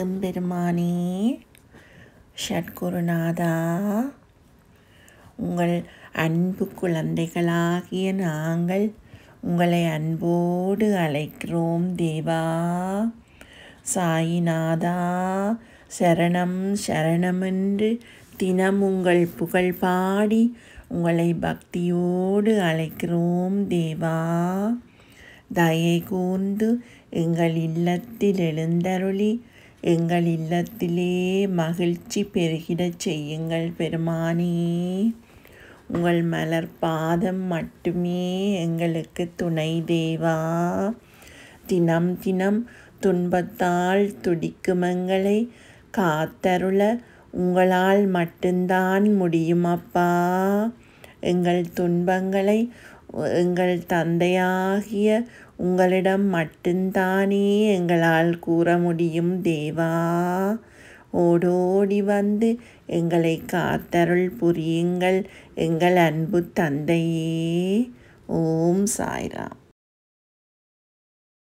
எம்பெருமானே ஷட்குருநாதா உங்கள் அன்பு குழந்தைகளாகிய நாங்கள் உங்களை அன்போடு அழைக்கிறோம் தேவா சாயிநாதா சரணம் சரணமென்று தினம் உங்கள் புகழ் பாடி உங்களை பக்தியோடு அழைக்கிறோம் தேவா தயை கூர்ந்து எங்கள் இல்லத்தில் எழுந்தருளி எங்கள் இல்லத்திலே மகிழ்ச்சி பெருகிடச் செய்யுங்கள் பெருமானே உங்கள் மலர் பாதம் மட்டுமே எங்களுக்கு துணை தேவா தினம் தினம் துன்பத்தால் துடிக்கும் எங்களை காத்தருள உங்களால் மட்டும்தான் முடியும் அப்பா எங்கள் துன்பங்களை எங்கள் தந்தையாகிய உங்களிடம் மட்டும்தானே எங்களால் கூற முடியும் தேவா ஓடோடி வந்து எங்களை காத்தருள் புரியுங்கள் எங்கள் அன்பு தந்தையே ஓம் சாய்ராம்